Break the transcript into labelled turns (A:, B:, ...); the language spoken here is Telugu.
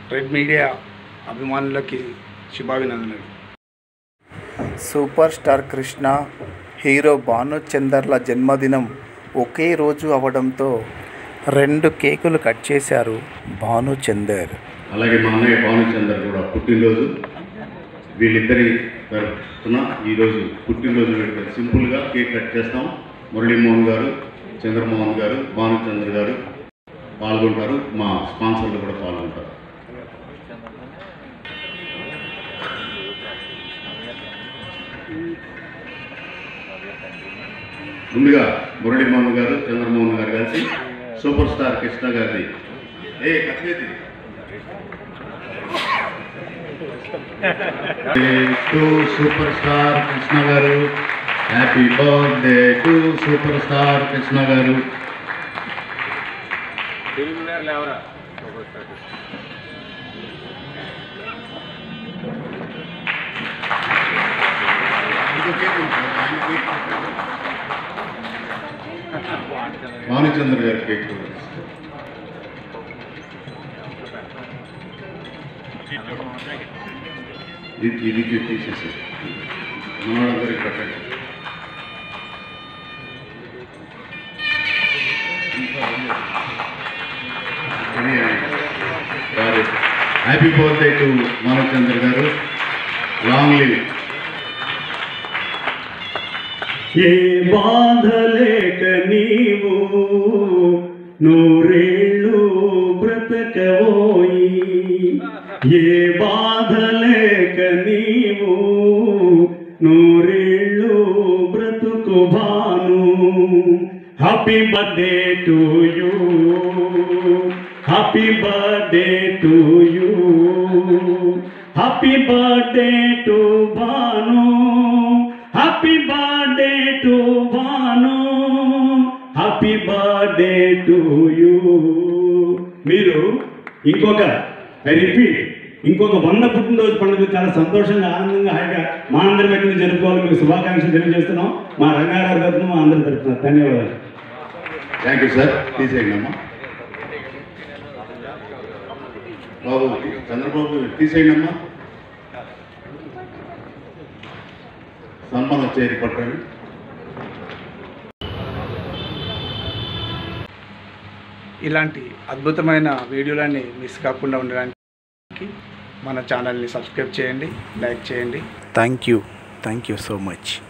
A: రెడ్ మీడియా అభిమానులకి శుభాభినందనలు
B: సూపర్ స్టార్ కృష్ణ హీరో భానుచందర్ల జన్మదినం ఒకే రోజు అవడంతో రెండు కేకులు కట్ చేశారు భానుచందర్
C: అలాగే మా అన్నయ్య భానుచందర్ కూడా పుట్టినరోజు వీళ్ళిద్దరి తరఫున ఈరోజు పుట్టినరోజు వేడుక సింపుల్గా కేక్ కట్ చేస్తాం మురళీమోహన్ గారు చంద్రమోహన్ గారు భానుచంద్ర గారు పాల్గొంటారు మా స్పాన్సర్లు కూడా పాల్గొంటారు ముందుగా మురళీమోహన్ గారు చంద్రమోహన్ గారు కలిసి సూపర్ స్టార్ కృష్ణ గారిది ఏ కత్తిది to super star Krishna garu happy birthday to super star Krishna garu Bhanuchandra గారి కేక్ కూడా. ఇది ఇది తీసేసి మనవాళ్ళందరికీ పెట్టండి హ్యాపీ బర్త్డే టు మానవచంద్ర గారు లాంగ్ లివ్
D: ఏ బాధలేక నీవు నూరేళ్ళు బ్రతకవోయి ఏ బాధలేక నీవు నూరేళ్ళు బ్రతుకు Bhanu happy birthday to you happy birthday to you happy birthday to Bhanu happy birthday to Bhanu happy birthday to you మీరు ఇంకొక రిపీట్ ఇంకొక వంద పుట్టినరోజు పండుగ చాలా సంతోషంగా ఆనందంగా హాయిగా మా అందరి వ్యక్తిని జరుపుకోవాలి మీకు శుభాకాంక్షలు తెలియజేస్తున్నాం మా రంగారావు తరఫున మా అందరి తరఫున ధన్యవాదాలు
C: థ్యాంక్ యూ సార్ తీసేయండి అమ్మా బాబు చంద్రబాబు తీసేయండి అమ్మా సన్మానం చేరి పట్టండి
A: ఇలాంటి అద్భుతమైన వీడియోలన్నీ మిస్ కాకుండా ఉండడానికి మన ఛానల్ని సబ్స్క్రైబ్ చేయండి లైక్ చేయండి
B: thank you thank you so much